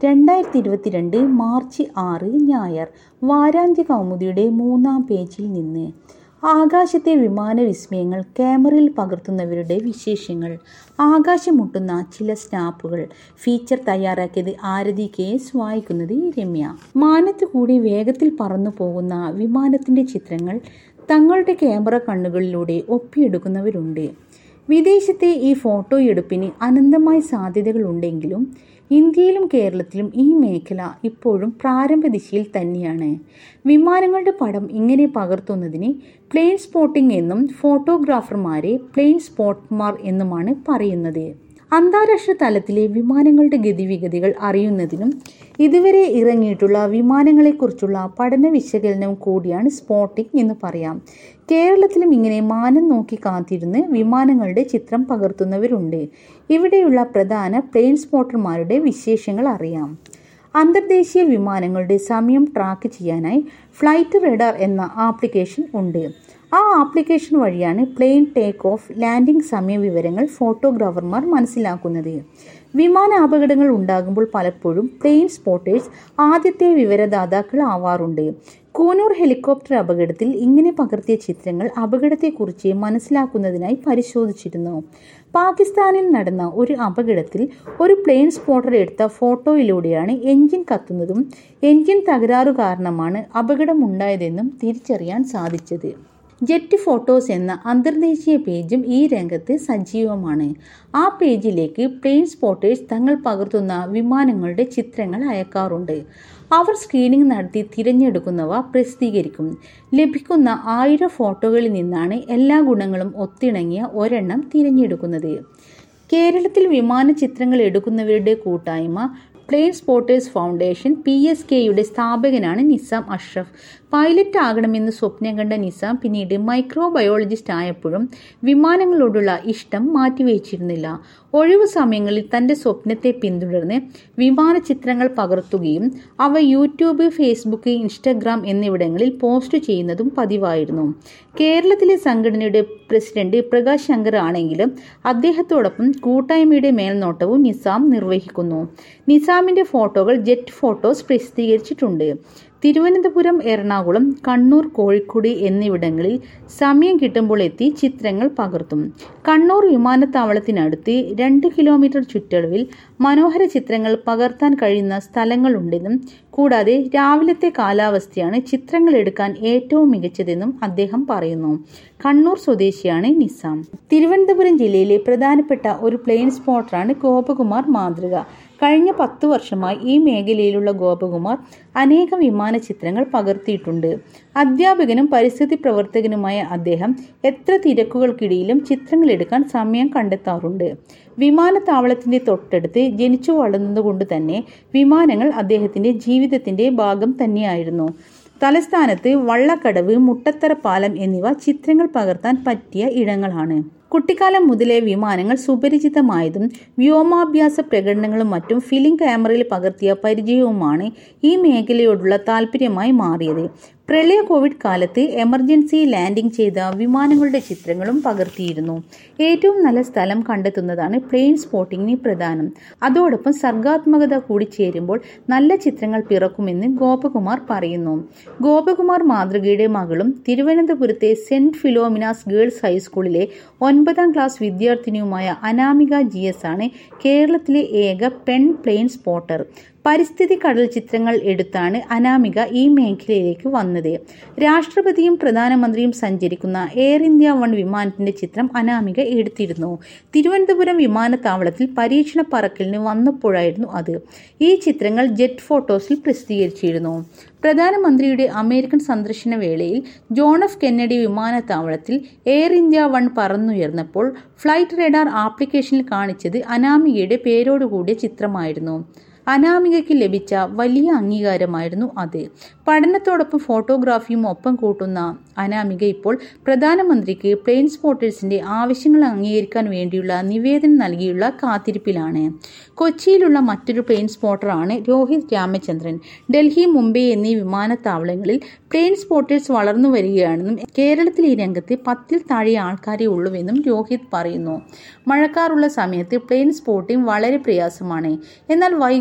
രണ്ടായിരത്തി ഇരുപത്തിരണ്ട് മാർച്ച് ആറ് ഞായർ വാരാന്ത്യ കൗമുദിയുടെ മൂന്നാം പേജിൽ നിന്ന് ആകാശത്തെ വിമാന വിസ്മയങ്ങൾ ക്യാമറയിൽ പകർത്തുന്നവരുടെ വിശേഷങ്ങൾ ആകാശം മുട്ടുന്ന ചില സ്നാപ്പുകൾ ഫീച്ചർ തയ്യാറാക്കിയത് ആരതി കെ എസ് വായിക്കുന്നത് രമ്യ മാനത്ത് കൂടി വേഗത്തിൽ പറന്നു പോകുന്ന വിമാനത്തിന്റെ ചിത്രങ്ങൾ തങ്ങളുടെ ക്യാമറ കണ്ണുകളിലൂടെ ഒപ്പിയെടുക്കുന്നവരുണ്ട് വിദേശത്തെ ഈ ഫോട്ടോയെടുപ്പിന് അനന്തമായ സാധ്യതകളുണ്ടെങ്കിലും ഇന്ത്യയിലും കേരളത്തിലും ഈ മേഖല ഇപ്പോഴും പ്രാരംഭ ദിശയിൽ തന്നെയാണ് വിമാനങ്ങളുടെ പടം ഇങ്ങനെ പകർത്തുന്നതിന് പ്ലെയിൻ സ്പോട്ടിംഗ് എന്നും ഫോട്ടോഗ്രാഫർമാരെ പ്ലെയിൻ സ്പോട്ട്മാർ എന്നുമാണ് പറയുന്നത് അന്താരാഷ്ട്ര തലത്തിലെ വിമാനങ്ങളുടെ ഗതിവിഗതികൾ അറിയുന്നതിനും ഇതുവരെ ഇറങ്ങിയിട്ടുള്ള വിമാനങ്ങളെക്കുറിച്ചുള്ള പഠന വിശകലനം കൂടിയാണ് സ്പോട്ടിംഗ് എന്ന് പറയാം കേരളത്തിലും ഇങ്ങനെ മാനം നോക്കി കാത്തിരുന്ന് വിമാനങ്ങളുടെ ചിത്രം പകർത്തുന്നവരുണ്ട് ഇവിടെയുള്ള പ്രധാന പ്ലെയിൻ സ്പോട്ടർമാരുടെ വിശേഷങ്ങൾ അറിയാം അന്തർദേശീയ വിമാനങ്ങളുടെ സമയം ട്രാക്ക് ചെയ്യാനായി ഫ്ലൈറ്റ് റഡാർ എന്ന ആപ്ലിക്കേഷൻ ഉണ്ട് ആ ആപ്ലിക്കേഷൻ വഴിയാണ് പ്ലെയിൻ ടേക്ക് ഓഫ് ലാൻഡിംഗ് സമയ വിവരങ്ങൾ ഫോട്ടോഗ്രാഫർമാർ മനസ്സിലാക്കുന്നത് വിമാന അപകടങ്ങൾ ഉണ്ടാകുമ്പോൾ പലപ്പോഴും പ്ലെയിൻ സ്പോട്ടേഴ്സ് ആദ്യത്തെ വിവരദാതാക്കൾ ആവാറുണ്ട് കൂനൂർ ഹെലികോപ്റ്റർ അപകടത്തിൽ ഇങ്ങനെ പകർത്തിയ ചിത്രങ്ങൾ അപകടത്തെക്കുറിച്ച് മനസ്സിലാക്കുന്നതിനായി പരിശോധിച്ചിരുന്നു പാകിസ്ഥാനിൽ നടന്ന ഒരു അപകടത്തിൽ ഒരു പ്ലെയിൻ സ്പോട്ടർ എടുത്ത ഫോട്ടോയിലൂടെയാണ് എഞ്ചിൻ കത്തുന്നതും എഞ്ചിൻ തകരാറു കാരണമാണ് അപകടമുണ്ടായതെന്നും തിരിച്ചറിയാൻ സാധിച്ചത് ജെറ്റ് ഫോട്ടോസ് എന്ന അന്തർദേശീയ പേജും ഈ രംഗത്ത് സജീവമാണ് ആ പേജിലേക്ക് പ്ലെയിൻ സ്പോട്ടേഴ്സ് തങ്ങൾ പകർത്തുന്ന വിമാനങ്ങളുടെ ചിത്രങ്ങൾ അയക്കാറുണ്ട് അവർ സ്ക്രീനിംഗ് നടത്തി തിരഞ്ഞെടുക്കുന്നവ പ്രസിദ്ധീകരിക്കും ലഭിക്കുന്ന ആയിരം ഫോട്ടോകളിൽ നിന്നാണ് എല്ലാ ഗുണങ്ങളും ഒത്തിണങ്ങിയ ഒരെണ്ണം തിരഞ്ഞെടുക്കുന്നത് കേരളത്തിൽ വിമാന ചിത്രങ്ങൾ എടുക്കുന്നവരുടെ കൂട്ടായ്മ plane spotters foundation P S കെയുടെ സ്ഥാപകനാണ് നിസാം അഷ്റഫ് പൈലറ്റ് ആകണമെന്ന് സ്വപ്നം കണ്ട നിസാം പിന്നീട് മൈക്രോബയോളജിസ്റ്റ് ആയപ്പോഴും വിമാനങ്ങളോടുള്ള ഇഷ്ടം മാറ്റിവെച്ചിരുന്നില്ല ഒഴിവു സമയങ്ങളിൽ തന്റെ സ്വപ്നത്തെ പിന്തുടർന്ന് വിമാന ചിത്രങ്ങൾ പകർത്തുകയും അവ യൂട്യൂബ് ഫേസ്ബുക്ക് ഇൻസ്റ്റഗ്രാം എന്നിവിടങ്ങളിൽ പോസ്റ്റ് ചെയ്യുന്നതും പതിവായിരുന്നു കേരളത്തിലെ സംഘടനയുടെ പ്രസിഡന്റ് പ്രകാശ് ശങ്കർ ആണെങ്കിലും അദ്ദേഹത്തോടൊപ്പം കൂട്ടായ്മയുടെ മേൽനോട്ടവും നിസാം നിർവഹിക്കുന്നു നിസാമിന്റെ ഫോട്ടോകൾ ജെറ്റ് ഫോട്ടോസ് പ്രസിദ്ധീകരിച്ചിട്ടുണ്ട് തിരുവനന്തപുരം എറണാകുളം കണ്ണൂർ കോഴിക്കോട് എന്നിവിടങ്ങളിൽ സമയം കിട്ടുമ്പോൾ എത്തി ചിത്രങ്ങൾ പകർത്തും കണ്ണൂർ വിമാനത്താവളത്തിനടുത്ത് രണ്ട് കിലോമീറ്റർ ചുറ്റളവിൽ മനോഹര ചിത്രങ്ങൾ പകർത്താൻ കഴിയുന്ന സ്ഥലങ്ങളുണ്ടെന്നും കൂടാതെ രാവിലത്തെ കാലാവസ്ഥയാണ് ചിത്രങ്ങൾ എടുക്കാൻ ഏറ്റവും മികച്ചതെന്നും അദ്ദേഹം പറയുന്നു കണ്ണൂർ സ്വദേശിയാണ് നിസാം തിരുവനന്തപുരം ജില്ലയിലെ പ്രധാനപ്പെട്ട ഒരു പ്ലെയിൻ സ്പോട്ടറാണ് ഗോപകുമാർ മാതൃക കഴിഞ്ഞ പത്തു വർഷമായി ഈ മേഖലയിലുള്ള ഗോപകുമാർ അനേകം വിമാന ചിത്രങ്ങൾ പകർത്തിയിട്ടുണ്ട് അധ്യാപകനും പരിസ്ഥിതി പ്രവർത്തകനുമായ അദ്ദേഹം എത്ര തിരക്കുകൾക്കിടയിലും ചിത്രങ്ങൾ എടുക്കാൻ സമയം കണ്ടെത്താറുണ്ട് വിമാനത്താവളത്തിന്റെ തൊട്ടടുത്ത് ജനിച്ചു വളർന്നതുകൊണ്ട് തന്നെ വിമാനങ്ങൾ അദ്ദേഹത്തിന്റെ ജീവിതത്തിന്റെ ഭാഗം തന്നെയായിരുന്നു തലസ്ഥാനത്ത് വള്ളക്കടവ് മുട്ടത്തറ പാലം എന്നിവ ചിത്രങ്ങൾ പകർത്താൻ പറ്റിയ ഇടങ്ങളാണ് കുട്ടിക്കാലം മുതലേ വിമാനങ്ങൾ സുപരിചിതമായതും വ്യോമാഭ്യാസ പ്രകടനങ്ങളും മറ്റും ഫിലിം ക്യാമറയിൽ പകർത്തിയ പരിചയവുമാണ് ഈ മേഖലയോടുള്ള താല്പര്യമായി മാറിയത് പ്രളയ കോവിഡ് കാലത്ത് എമർജൻസി ലാൻഡിംഗ് ചെയ്ത വിമാനങ്ങളുടെ ചിത്രങ്ങളും പകർത്തിയിരുന്നു ഏറ്റവും നല്ല സ്ഥലം കണ്ടെത്തുന്നതാണ് പ്ലെയിൻ സ്പോട്ടിങ്ങിന് പ്രധാനം അതോടൊപ്പം സർഗാത്മകത കൂടി ചേരുമ്പോൾ നല്ല ചിത്രങ്ങൾ പിറക്കുമെന്ന് ഗോപകുമാർ പറയുന്നു ഗോപകുമാർ മാതൃകയുടെ മകളും തിരുവനന്തപുരത്തെ സെന്റ് ഫിലോമിനാസ് ഗേൾസ് ഹൈസ്കൂളിലെ ഒൻപതാം ക്ലാസ് വിദ്യാർത്ഥിനിയുമായ അനാമിക ജി എസ് ആണ് കേരളത്തിലെ ഏക പെൺ പ്ലെയിൻ സ്പോട്ടർ പരിസ്ഥിതി കടൽ ചിത്രങ്ങൾ എടുത്താണ് അനാമിക ഈ മേഖലയിലേക്ക് വന്നത് രാഷ്ട്രപതിയും പ്രധാനമന്ത്രിയും സഞ്ചരിക്കുന്ന എയർ ഇന്ത്യ വൺ വിമാനത്തിന്റെ ചിത്രം അനാമിക എടുത്തിരുന്നു തിരുവനന്തപുരം വിമാനത്താവളത്തിൽ പരീക്ഷണ പറക്കലിന് വന്നപ്പോഴായിരുന്നു അത് ഈ ചിത്രങ്ങൾ ജെറ്റ് ഫോട്ടോസിൽ പ്രസിദ്ധീകരിച്ചിരുന്നു പ്രധാനമന്ത്രിയുടെ അമേരിക്കൻ സന്ദർശന വേളയിൽ ജോൺ എഫ് കെന്നഡി വിമാനത്താവളത്തിൽ എയർ ഇന്ത്യ വൺ പറന്നുയർന്നപ്പോൾ ഫ്ലൈറ്റ് റഡാർ ആപ്ലിക്കേഷനിൽ കാണിച്ചത് അനാമികയുടെ പേരോടുകൂടിയ ചിത്രമായിരുന്നു അനാമികയ്ക്ക് ലഭിച്ച വലിയ അംഗീകാരമായിരുന്നു അത് പഠനത്തോടൊപ്പം ഫോട്ടോഗ്രാഫിയും ഒപ്പം കൂട്ടുന്ന അനാമിക ഇപ്പോൾ പ്രധാനമന്ത്രിക്ക് പ്ലെയിൻ സ്പോട്ടേഴ്സിന്റെ ആവശ്യങ്ങൾ അംഗീകരിക്കാൻ വേണ്ടിയുള്ള നിവേദനം നൽകിയുള്ള കാത്തിരിപ്പിലാണ് കൊച്ചിയിലുള്ള മറ്റൊരു പ്ലെയിൻ സ്പോട്ടറാണ് രോഹിത് രാമചന്ദ്രൻ ഡൽഹി മുംബൈ എന്നീ വിമാനത്താവളങ്ങളിൽ പ്ലെയിൻ സ്പോട്ടേഴ്സ് വളർന്നു വരികയാണെന്നും കേരളത്തിൽ ഈ രംഗത്ത് പത്തിൽ താഴെ ആൾക്കാരെ ഉള്ളുവെന്നും രോഹിത് പറയുന്നു മഴക്കാറുള്ള സമയത്ത് പ്ലെയിൻ സ്പോട്ടിംഗ് വളരെ പ്രയാസമാണ് എന്നാൽ വൈകുന്നേരം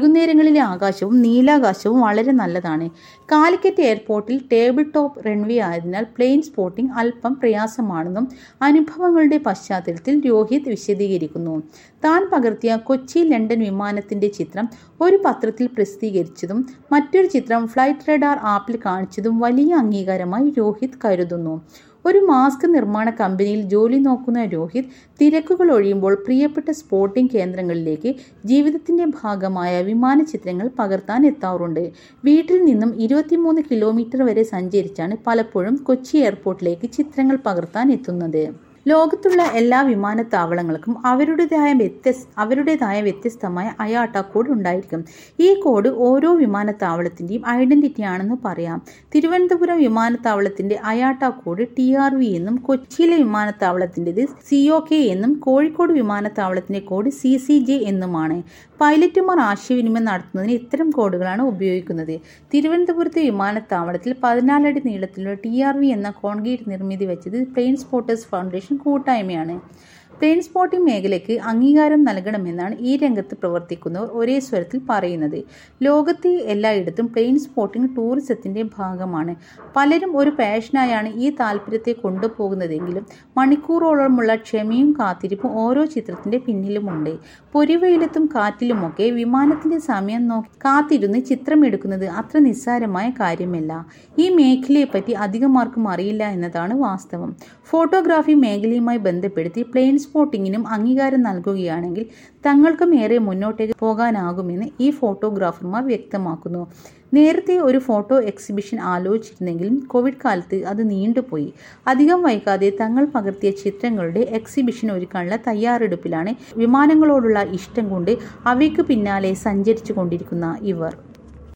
വൈകുന്നേരങ്ങളിലെ ആകാശവും നീലാകാശവും വളരെ നല്ലതാണ് കാലിക്കറ്റ് എയർപോർട്ടിൽ ടേബിൾ ടോപ്പ് റൺവേ ആയതിനാൽ പ്ലെയിൻ സ്പോട്ടിംഗ് അല്പം പ്രയാസമാണെന്നും അനുഭവങ്ങളുടെ പശ്ചാത്തലത്തിൽ രോഹിത് വിശദീകരിക്കുന്നു താൻ പകർത്തിയ കൊച്ചി ലണ്ടൻ വിമാനത്തിന്റെ ചിത്രം ഒരു പത്രത്തിൽ പ്രസിദ്ധീകരിച്ചതും മറ്റൊരു ചിത്രം ഫ്ലൈറ്റ് റഡാർ ആപ്പിൽ കാണിച്ചതും വലിയ അംഗീകാരമായി രോഹിത് കരുതുന്നു ഒരു മാസ്ക് നിർമ്മാണ കമ്പനിയിൽ ജോലി നോക്കുന്ന രോഹിത് തിരക്കുകൾ ഒഴിയുമ്പോൾ പ്രിയപ്പെട്ട സ്പോർട്ടിംഗ് കേന്ദ്രങ്ങളിലേക്ക് ജീവിതത്തിന്റെ ഭാഗമായ വിമാന ചിത്രങ്ങൾ പകർത്താൻ എത്താറുണ്ട് വീട്ടിൽ നിന്നും ഇരുപത്തിമൂന്ന് കിലോമീറ്റർ വരെ സഞ്ചരിച്ചാണ് പലപ്പോഴും കൊച്ചി എയർപോർട്ടിലേക്ക് ചിത്രങ്ങൾ പകർത്താൻ എത്തുന്നത് ലോകത്തുള്ള എല്ലാ വിമാനത്താവളങ്ങൾക്കും അവരുടേതായ വ്യത്യസ്ത അവരുടേതായ വ്യത്യസ്തമായ അയാട്ട കോഡ് ഉണ്ടായിരിക്കും ഈ കോഡ് ഓരോ വിമാനത്താവളത്തിൻ്റെയും ഐഡന്റിറ്റി ആണെന്ന് പറയാം തിരുവനന്തപുരം വിമാനത്താവളത്തിന്റെ IATA code T R V എന്നും കൊച്ചിയിലെ വിമാനത്താവളത്തിൻ്റെത് സി ഒ കെ എന്നും കോഴിക്കോട് വിമാനത്താവളത്തിന്റെ കോഡ് സി സി ജെ എന്നുമാണ് പൈലറ്റുമാർ ആശയവിനിമയം നടത്തുന്നതിന് ഇത്തരം കോഡുകളാണ് ഉപയോഗിക്കുന്നത് തിരുവനന്തപുരത്തെ വിമാനത്താവളത്തിൽ പതിനാലടി നീളത്തിലുള്ള ടി ആർ വി എന്ന കോൺക്രീറ്റ് നിർമ്മിതി വെച്ചത് പ്ലെയിൻ സ്പോട്ടേഴ്സ് ഫൗണ്ടേഷൻ കൂട്ടായ്മയാണ് പ്ലെയിൻ സ്പോട്ടിംഗ് മേഖലയ്ക്ക് അംഗീകാരം നൽകണമെന്നാണ് ഈ രംഗത്ത് പ്രവർത്തിക്കുന്നവർ ഒരേ സ്വരത്തിൽ പറയുന്നത് ലോകത്തെ എല്ലായിടത്തും പ്ലെയിൻ സ്പോട്ടിംഗ് ടൂറിസത്തിന്റെ ഭാഗമാണ് പലരും ഒരു പാഷനായാണ് ഈ താല്പര്യത്തെ കൊണ്ടുപോകുന്നതെങ്കിലും മണിക്കൂറോളമുള്ള ക്ഷമയും കാത്തിരിപ്പും ഓരോ ചിത്രത്തിന്റെ പിന്നിലുമുണ്ട് പൊരിവെയിലത്തും കാറ്റിലുമൊക്കെ വിമാനത്തിന്റെ സമയം നോക്കി കാത്തിരുന്ന് ചിത്രമെടുക്കുന്നത് അത്ര നിസ്സാരമായ കാര്യമല്ല ഈ മേഖലയെപ്പറ്റി അധികമാർക്കും അറിയില്ല എന്നതാണ് വാസ്തവം ഫോട്ടോഗ്രാഫി മേഖലയുമായി ബന്ധപ്പെടുത്തി പ്ലെയിൻ സ്പോട്ടിങ്ങിനും അംഗീകാരം നൽകുകയാണെങ്കിൽ തങ്ങൾക്കും ഏറെ മുന്നോട്ടേക്ക് പോകാനാകുമെന്ന് ഈ ഫോട്ടോഗ്രാഫർമാർ വ്യക്തമാക്കുന്നു നേരത്തെ ഒരു ഫോട്ടോ എക്സിബിഷൻ ആലോചിച്ചിരുന്നെങ്കിലും കോവിഡ് കാലത്ത് അത് നീണ്ടുപോയി അധികം വൈകാതെ തങ്ങൾ പകർത്തിയ ചിത്രങ്ങളുടെ എക്സിബിഷൻ ഒരുക്കാനുള്ള തയ്യാറെടുപ്പിലാണ് വിമാനങ്ങളോടുള്ള ഇഷ്ടം കൊണ്ട് അവയ്ക്ക് പിന്നാലെ സഞ്ചരിച്ചു കൊണ്ടിരിക്കുന്ന ഇവർ